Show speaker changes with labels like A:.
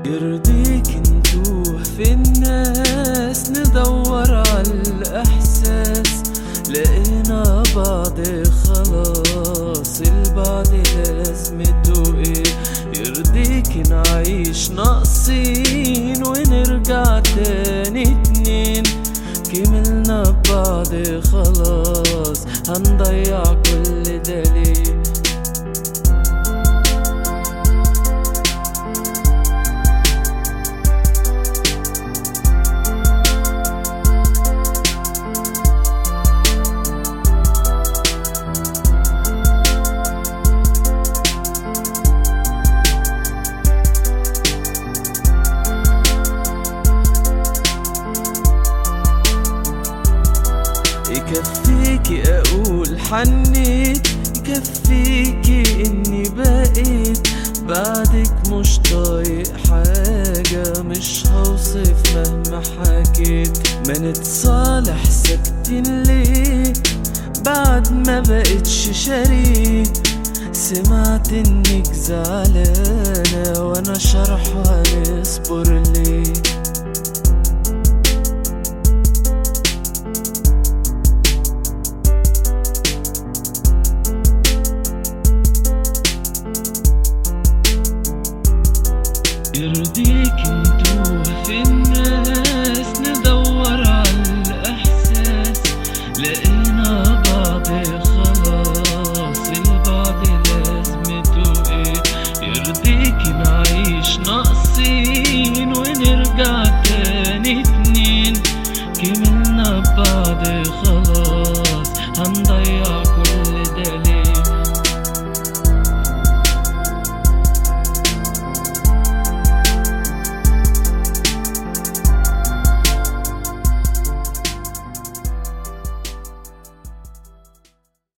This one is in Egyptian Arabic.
A: يرضيك نتوه في الناس ندور على الإحساس لقينا بعض خلاص البعض لازمته ايه يرضيك نعيش ناقصين ونرجع تاني اتنين كملنا ببعض خلاص هنضيع كل ده ليه يكفيكي اقول حنيت يكفيكي اني بقيت بعدك مش طايق حاجة مش هوصف مهما حكيت ما نتصالح ساكتين ليه بعد ما بقتش شريك سمعت انك زعلانة وانا شرحة نصبر ليه